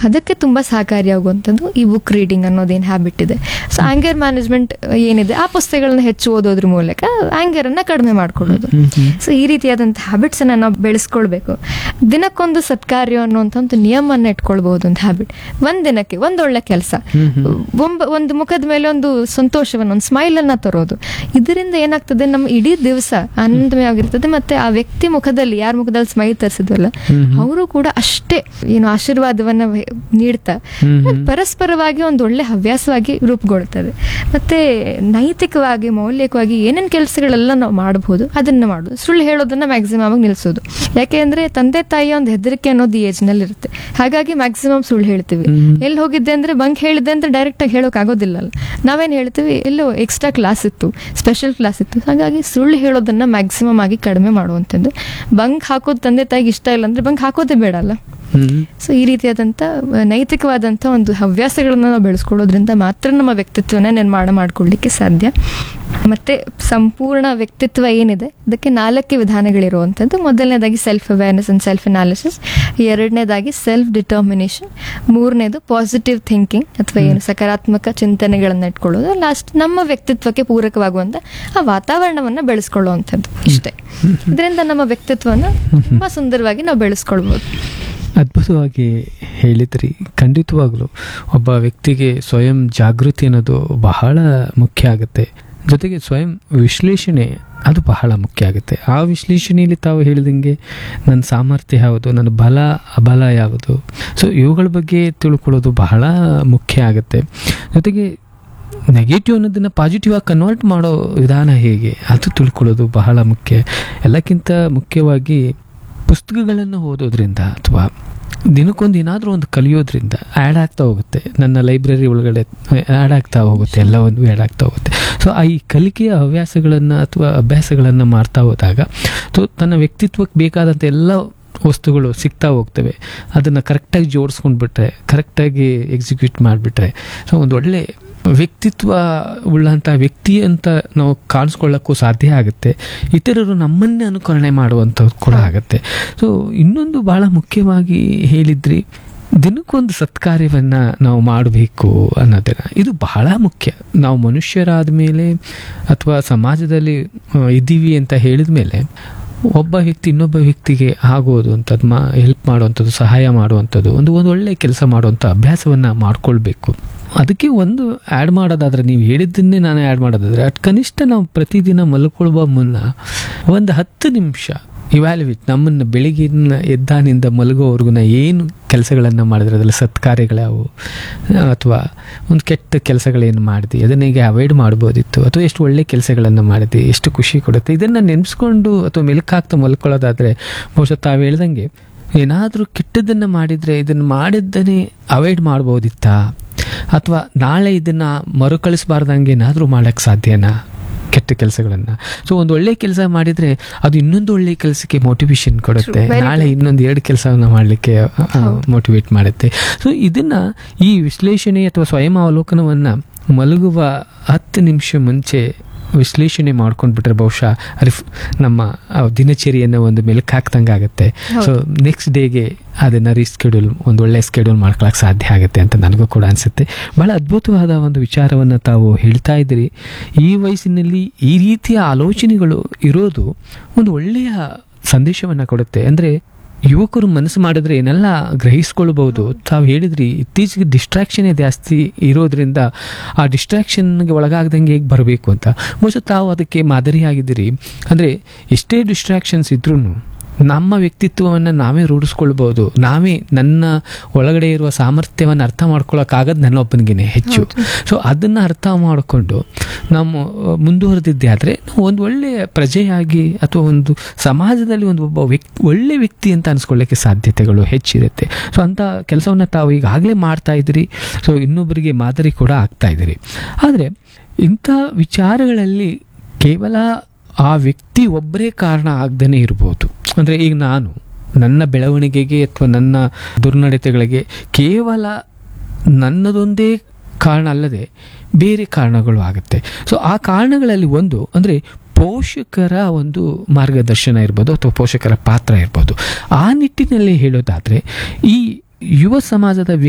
ಅದಕ್ಕೆ ತುಂಬ ಸಹಕಾರಿಯಾಗುವಂಥದ್ದು ಈ ಬುಕ್ ರೀಡಿಂಗ್ ಅನ್ನೋದೇನು ಹ್ಯಾಬಿಟ್ ಇದೆ ಸೊ ಆಂಗರ್ ಮ್ಯಾನೇಜ್ಮೆಂಟ್ ಏನಿದೆ ಆ ಪುಸ್ತಕಗಳನ್ನ ಹೆಚ್ಚು ಓದೋದ್ರ ಮೂಲಕ ಆಂಗರನ್ನು ಕಡಿಮೆ ಮಾಡ್ಕೊಳ್ಳೋದು ಸೊ ಈ ರೀತಿಯಾದಂಥ ಹ್ಯಾಬಿಟ್ಸನ್ನು ನಾವು ಬೆಳೆಸ್ಕೊಳ್ಬೇಕು ದಿನಕ್ಕೊಂದು ಸತ್ಕಾರ್ಯ ಅನ್ನುವಂಥ ಒಂದು ನಿಯಮವನ್ನು ಇಟ್ಕೊಳ್ಬಹುದು ಅಂತ ಹ್ಯಾಬಿಟ್ ಒಂದ್ ದಿನಕ್ಕೆ ಒಂದೊಳ್ಳೆ ಕೆಲಸ ಒಂಬ ಒಂದು ಮುಖದ ಮೇಲೆ ಒಂದು ಸಂತೋಷವನ್ನು ಒಂದು ಸ್ಮೈಲ್ ಅನ್ನ ತರೋದು ಇದರಿಂದ ಏನಾಗ್ತದೆ ನಮ್ಮ ಇಡೀ ದಿವಸ ಆನಂದಮಯವಾಗಿರ್ತದೆ ಮತ್ತೆ ಆ ವ್ಯಕ್ತಿ ಮುಖದಲ್ಲಿ ಯಾರ ಮುಖದಲ್ಲಿ ಸ್ಮೈಲ್ ತರಿಸಿದ್ವಲ್ಲ ಅವರು ಕೂಡ ಅಷ್ಟೇ ಏನು ಆಶೀರ್ವಾದವನ್ನ ವೇ- ನೀಡ್ತಾ ಪರಸ್ಪರವಾಗಿ ಒಂದು ಒಳ್ಳೆ ಹವ್ಯಾಸವಾಗಿ ರೂಪುಗೊಳ್ತದೆ ಮತ್ತೆ ನೈತಿಕವಾಗಿ ಮೌಲ್ಯಕವಾಗಿ ಏನೇನು ಕೆಲಸಗಳೆಲ್ಲ ನಾವು ಮಾಡಬಹುದು ಅದನ್ನ ಮಾಡೋದು ಸುಳ್ಳು ಹೇಳೋದನ್ನ ಮ್ಯಾಕ್ಸಿಮಮ್ ಆಗಿ ನಿಲ್ಲಿಸೋದು ಯಾಕೆ ಅಂದ್ರೆ ತಂದೆ ತಾಯಿಯ ಒಂದು ಹೆದರಿಕೆ ಅನ್ನೋದು ಈ ಏಜ್ ನಲ್ಲಿ ಇರುತ್ತೆ ಹಾಗಾಗಿ ಮ್ಯಾಕ್ಸಿಮಮ್ ಸುಳ್ಳು ಹೇಳ್ತೀವಿ ಎಲ್ಲಿ ಹೋಗಿದ್ದೆ ಅಂದ್ರೆ ಬಂಕ್ ಹೇಳಿದ್ದೆ ಅಂತ ಡೈರೆಕ್ಟ್ ಆಗಿ ಹೇಳೋಕ್ ಆಗೋದಿಲ್ಲ ನಾವೇನ್ ಹೇಳ್ತೀವಿ ಎಲ್ಲೋ ಎಕ್ಸ್ಟ್ರಾ ಕ್ಲಾಸ್ ಇತ್ತು ಸ್ಪೆಷಲ್ ಕ್ಲಾಸ್ ಇತ್ತು ಹಾಗಾಗಿ ಸುಳ್ಳು ಹೇಳೋದನ್ನ ಮ್ಯಾಕ್ಸಿಮಮ್ ಆಗಿ ಕಡಿಮೆ ಮಾಡುವಂಥದ್ದು ಬಂಕ್ ಹಾಕೋದು ತಂದೆ ತಾಯಿಗೆ ಇಷ್ಟ ಇಲ್ಲ ಅಂದ್ರೆ ಬಂಕ್ ಹಾಕೋದೇ ಬೇಡ ಅಲ್ಲ ಸೊ ಈ ರೀತಿಯಾದಂಥ ನೈತಿಕವಾದಂಥ ಒಂದು ಹವ್ಯಾಸಗಳನ್ನ ನಾವು ಬೆಳೆಸ್ಕೊಳ್ಳೋದ್ರಿಂದ ಮಾತ್ರ ನಮ್ಮ ವ್ಯಕ್ತಿತ್ವನ ನಿರ್ಮಾಣ ಮಾಡ್ಕೊಳ್ಳಿಕ್ಕೆ ಸಾಧ್ಯ ಮತ್ತೆ ಸಂಪೂರ್ಣ ವ್ಯಕ್ತಿತ್ವ ಏನಿದೆ ಅದಕ್ಕೆ ನಾಲ್ಕು ವಿಧಾನಗಳಿರುವಂಥದ್ದು ಮೊದಲನೇದಾಗಿ self awareness and self analysis ಎರಡನೇದಾಗಿ ಸೆಲ್ಫ್ ಡಿಟರ್ಮಿನೇಷನ್ ಮೂರನೇದು ಪಾಸಿಟಿವ್ ಥಿಂಕಿಂಗ್ ಅಥವಾ ಏನು ಸಕಾರಾತ್ಮಕ ಚಿಂತನೆಗಳನ್ನ ಇಟ್ಕೊಳ್ಳೋದು ಲಾಸ್ಟ್ ನಮ್ಮ ವ್ಯಕ್ತಿತ್ವಕ್ಕೆ ಪೂರಕವಾಗುವಂಥ ಆ ವಾತಾವರಣವನ್ನು ಬೆಳೆಸ್ಕೊಳ್ಳುವಂಥದ್ದು ಇಷ್ಟೇ ಇದರಿಂದ ನಮ್ಮ ವ್ಯಕ್ತಿತ್ವನ ತುಂಬಾ ಸುಂದರವಾಗಿ ನಾವು ಬೆಳೆಸ್ಕೊಳ್ಬೋದು ಅದ್ಭುತವಾಗಿ ಹೇಳಿದ್ರಿ ಖಂಡಿತವಾಗ್ಲೂ ಒಬ್ಬ ವ್ಯಕ್ತಿಗೆ ಸ್ವಯಂ ಜಾಗೃತಿ ಅನ್ನೋದು ಬಹಳ ಮುಖ್ಯ ಆಗುತ್ತೆ ಜೊತೆಗೆ ಸ್ವಯಂ ವಿಶ್ಲೇಷಣೆ ಅದು ಬಹಳ ಮುಖ್ಯ ಆಗುತ್ತೆ ಆ ವಿಶ್ಲೇಷಣೆಯಲ್ಲಿ ತಾವು ಹೇಳಿದಂಗೆ ನನ್ನ ಸಾಮರ್ಥ್ಯ ಯಾವುದು ನನ್ನ ಬಲ ಅಬಲ ಯಾವುದು ಸೊ ಇವುಗಳ ಬಗ್ಗೆ ತಿಳ್ಕೊಳ್ಳೋದು ಬಹಳ ಮುಖ್ಯ ಆಗುತ್ತೆ ಜೊತೆಗೆ ನೆಗೆಟಿವ್ ಅನ್ನೋದನ್ನ ಪಾಸಿಟಿವ್ ಆಗಿ ಕನ್ವರ್ಟ್ ಮಾಡೋ ವಿಧಾನ ಹೇಗೆ ಅದು ತಿಳ್ಕೊಳ್ಳೋದು ಬಹಳ ಮುಖ್ಯ ಎಲ್ಲಕ್ಕಿಂತ ಮುಖ್ಯವಾಗಿ ಪುಸ್ತಕಗಳನ್ನು ಓದೋದ್ರಿಂದ ಅಥವಾ ದಿನಕ್ಕೊಂದು ಏನಾದರೂ ಒಂದು ಕಲಿಯೋದ್ರಿಂದ ಆ್ಯಡ್ ಆಗ್ತಾ ಹೋಗುತ್ತೆ ನನ್ನ ಲೈಬ್ರರಿ ಒಳಗಡೆ ಆ್ಯಡ್ ಆಗ್ತಾ ಹೋಗುತ್ತೆ ಎಲ್ಲವನ್ನು ಆ್ಯಡ್ ಆಗ್ತಾ ಹೋಗುತ್ತೆ ಸೊ ಆ ಈ ಕಲಿಕೆಯ ಹವ್ಯಾಸಗಳನ್ನು ಅಥವಾ ಅಭ್ಯಾಸಗಳನ್ನು ಮಾಡ್ತಾ ಹೋದಾಗ ಸೊ ತನ್ನ ವ್ಯಕ್ತಿತ್ವಕ್ಕೆ ಬೇಕಾದಂಥ ಎಲ್ಲ ವಸ್ತುಗಳು ಸಿಗ್ತಾ ಹೋಗ್ತವೆ ಅದನ್ನು ಕರೆಕ್ಟಾಗಿ ಜೋಡಿಸ್ಕೊಂಡ್ಬಿಟ್ರೆ ಕರೆಕ್ಟಾಗಿ ಎಕ್ಸಿಕ್ಯೂಟ್ ಮಾಡಿಬಿಟ್ರೆ ಸೊ ಒಂದು ಒಳ್ಳೆ ವ್ಯಕ್ತಿತ್ವ ಉಳ್ಳಂಥ ವ್ಯಕ್ತಿ ಅಂತ ನಾವು ಕಾಣಿಸ್ಕೊಳ್ಳೋಕ್ಕೂ ಸಾಧ್ಯ ಆಗುತ್ತೆ ಇತರರು ನಮ್ಮನ್ನೇ ಅನುಕರಣೆ ಮಾಡುವಂಥದ್ದು ಕೂಡ ಆಗುತ್ತೆ ಸೊ ಇನ್ನೊಂದು ಬಹಳ ಮುಖ್ಯವಾಗಿ ಹೇಳಿದ್ರಿ ದಿನಕ್ಕೊಂದು ಸತ್ಕಾರ್ಯವನ್ನು ನಾವು ಮಾಡಬೇಕು ಅನ್ನೋದನ್ನು ಇದು ಬಹಳ ಮುಖ್ಯ ನಾವು ಮನುಷ್ಯರಾದ ಮೇಲೆ ಅಥವಾ ಸಮಾಜದಲ್ಲಿ ಆ, ಇದ್ದೀವಿ ಅಂತ ಹೇಳಿದ ಮೇಲೆ ಒಬ್ಬ ವ್ಯಕ್ತಿ ಇನ್ನೊಬ್ಬ ವ್ಯಕ್ತಿಗೆ ಆಗೋದು ಅಂಥದ್ದು ಮಾ ಹೆಲ್ಪ್ ಮಾಡುವಂಥದ್ದು ಸಹಾಯ ಮಾಡುವಂಥದ್ದು ಒಂದು ಒಂದು ಒಳ್ಳೆಯ ಕೆಲಸ ಮಾಡುವಂಥ ಅಭ್ಯಾಸವನ್ನು ಮಾಡ್ಕೊಳ್ಬೇಕು ಅದಕ್ಕೆ ಒಂದು ಆ್ಯಡ್ ಮಾಡೋದಾದ್ರೆ ನೀವು ಹೇಳಿದ್ದನ್ನೇ ನಾನು ಆ್ಯಡ್ ಮಾಡೋದಾದ್ರೆ ಅಟ್ ಕನಿಷ್ಠ ನಾವು ಪ್ರತಿದಿನ ಮಲ್ಕೊಳ್ಳುವ ಮುನ್ನ ಒಂದು ಹತ್ತು ನಿಮಿಷ ಇವ್ಯಾಲ್ಯುವೇಟ್ ನಮ್ಮನ್ನು ಬೆಳಿಗ್ಗಿನ ಎದ್ದಾನಿಂದ ಮಲಗೋವರೆಗೂ ಏನು ಕೆಲಸಗಳನ್ನು ಮಾಡಿದ್ರೆ ಅದರಲ್ಲಿ ಸತ್ಕಾರ್ಯಗಳ್ಯಾವು ಅಥವಾ ಒಂದು ಕೆಟ್ಟ ಕೆಲಸಗಳೇನು ಮಾಡಿದೆ ಅದನ್ನ ಹೇಗೆ ಅವಾಯ್ಡ್ ಮಾಡ್ಬೋದಿತ್ತು ಅಥವಾ ಎಷ್ಟು ಒಳ್ಳೆ ಕೆಲಸಗಳನ್ನು ಮಾಡಿದೆ ಎಷ್ಟು ಖುಷಿ ಕೊಡುತ್ತೆ ಇದನ್ನು ನೆನೆಸ್ಕೊಂಡು ಅಥವಾ ಮೆಲುಕಾಗ್ತಾ ಮಲ್ಕೊಳ್ಳೋದಾದರೆ ಬಹುಶಃ ತಾವು ಹೇಳ್ದಂಗೆ ಏನಾದರೂ ಕೆಟ್ಟದ್ದನ್ನು ಮಾಡಿದರೆ ಇದನ್ನು ಮಾಡಿದ್ದನೇ ಅವಾಯ್ಡ್ ಮಾಡ್ಬೋದಿತ್ತಾ ಅಥವಾ ನಾಳೆ ಇದನ್ನು ಮರುಕಳಿಸಬಾರ್ದಂಗೆ ಏನಾದರೂ ಮಾಡೋಕ್ಕೆ ಸಾಧ್ಯನಾ ಕೆಟ್ಟ ಕೆಲಸಗಳನ್ನು ಸೊ ಒಂದು ಒಳ್ಳೆ ಕೆಲಸ ಮಾಡಿದರೆ ಅದು ಇನ್ನೊಂದು ಒಳ್ಳೆ ಕೆಲಸಕ್ಕೆ ಮೋಟಿವೇಶನ್ ಕೊಡುತ್ತೆ very ನಾಳೆ ಇನ್ನೊಂದು ಎರಡು ಕೆಲಸವನ್ನು ಮಾಡಲಿಕ್ಕೆ ಮೋಟಿವೇಟ್ ಮಾಡುತ್ತೆ ಸೊ ಇದನ್ನ ಈ ವಿಶ್ಲೇಷಣೆ ಅಥವಾ ಸ್ವಯಂ ಅವಲೋಕನವನ್ನು ಮಲಗುವ ಹತ್ತು ನಿಮಿಷ ಮುಂಚೆ ವಿಶ್ಲೇಷಣೆ ಮಾಡ್ಕೊಂಡ್ಬಿಟ್ರೆ ಬಹುಶಃ ರಿಫ್ ನಮ್ಮ ಆ ದಿನಚರಿಯನ್ನು ಒಂದು ಮೆಲುಕು ಹಾಕ್ದಂಗೆ ಆಗುತ್ತೆ ಸೊ ನೆಕ್ಸ್ಟ್ ಡೇಗೆ ಅದನ್ನು ರೀಸ್ಕೆಡ್ಯೂಲ್ ಒಂದು ಒಳ್ಳೆ ಸ್ಕೆಡ್ಯೂಲ್ ಮಾಡ್ಕೊಳಕ್ಕೆ ಸಾಧ್ಯ ಆಗುತ್ತೆ ಅಂತ ನನಗೂ ಕೂಡ ಅನಿಸುತ್ತೆ ಭಾಳ ಅದ್ಭುತವಾದ ಒಂದು ವಿಚಾರವನ್ನು ತಾವು ಹೇಳ್ತಾ ಇದ್ದೀರಿ ಈ ವಯಸ್ಸಿನಲ್ಲಿ ಈ ರೀತಿಯ ಆಲೋಚನೆಗಳು ಇರೋದು ಒಂದು ಒಳ್ಳೆಯ ಸಂದೇಶವನ್ನು ಕೊಡುತ್ತೆ ಅಂದರೆ ಯುವಕರು ಮನಸ್ಸು ಮಾಡಿದ್ರೆ ಏನೆಲ್ಲ ಗ್ರಹಿಸ್ಕೊಳ್ಬಹುದು ತಾವು ಹೇಳಿದ್ರಿ ಇತ್ತೀಚೆಗೆ ಡಿಸ್ಟ್ರಾಕ್ಷನೇ ಜಾಸ್ತಿ ಇರೋದ್ರಿಂದ ಆ ಡಿಸ್ಟ್ರಾಕ್ಷನ್ಗೆ ಒಳಗಾಗ್ದಂಗೆ ಹೇಗೆ ಬರಬೇಕು ಅಂತ ಬಹುಶಃ ತಾವು ಅದಕ್ಕೆ ಮಾದರಿಯಾಗಿದ್ದೀರಿ ಅಂದರೆ ಎಷ್ಟೇ ಡಿಸ್ಟ್ರಾಕ್ಷನ್ಸ್ ಇದ್ರೂ ನಮ್ಮ ವ್ಯಕ್ತಿತ್ವವನ್ನು ನಾವೇ ರೂಢಿಸ್ಕೊಳ್ಬೋದು ನಾವೇ ನನ್ನ ಒಳಗಡೆ ಇರುವ ಸಾಮರ್ಥ್ಯವನ್ನು ಅರ್ಥ ಮಾಡ್ಕೊಳ್ಳೋಕ್ಕಾಗದು ನನ್ನೊಬ್ಬನಿಗೆ ಹೆಚ್ಚು ಸೊ ಅದನ್ನು ಅರ್ಥ ಮಾಡಿಕೊಂಡು ನಮ್ಮ ಮುಂದುವರೆದಿದ್ದೆ ಆದರೆ ನಾವು ಒಂದು ಒಳ್ಳೆಯ ಪ್ರಜೆಯಾಗಿ ಅಥವಾ ಒಂದು ಸಮಾಜದಲ್ಲಿ ಒಂದು ಒಬ್ಬ ವ್ಯಕ್ತಿ ಒಳ್ಳೆ ವ್ಯಕ್ತಿ ಅಂತ ಅನ್ಸ್ಕೊಳ್ಳೋಕ್ಕೆ ಸಾಧ್ಯತೆಗಳು ಹೆಚ್ಚಿರುತ್ತೆ ಸೊ ಅಂಥ ಕೆಲಸವನ್ನು ತಾವು ಈಗಾಗಲೇ ಮಾಡ್ತಾ ಇದ್ದೀರಿ ಸೊ ಇನ್ನೊಬ್ಬರಿಗೆ ಮಾದರಿ ಕೂಡ ಆಗ್ತಾ ಇದ್ದೀರಿ ಆದರೆ ಇಂಥ ವಿಚಾರಗಳಲ್ಲಿ ಕೇವಲ ಆ ವ್ಯಕ್ತಿ ಒಬ್ಬರೇ ಕಾರಣ ಆಗದೇ ಇರ್ಬೋದು ಅಂದರೆ ಈಗ ನಾನು ನನ್ನ ಬೆಳವಣಿಗೆಗೆ ಅಥವಾ ನನ್ನ ದುರ್ನಡತೆಗಳಿಗೆ ಕೇವಲ ನನ್ನದೊಂದೇ ಕಾರಣ ಅಲ್ಲದೆ ಬೇರೆ ಕಾರಣಗಳು ಆಗುತ್ತೆ ಸೊ ಆ ಕಾರಣಗಳಲ್ಲಿ ಒಂದು ಅಂದರೆ ಪೋಷಕರ ಒಂದು ಮಾರ್ಗದರ್ಶನ ಇರ್ಬೋದು ಅಥವಾ ಪೋಷಕರ ಪಾತ್ರ ಇರ್ಬೋದು ಆ ನಿಟ್ಟಿನಲ್ಲಿ ಹೇಳೋದಾದರೆ ಈ ಯುವ ಸಮಾಜದ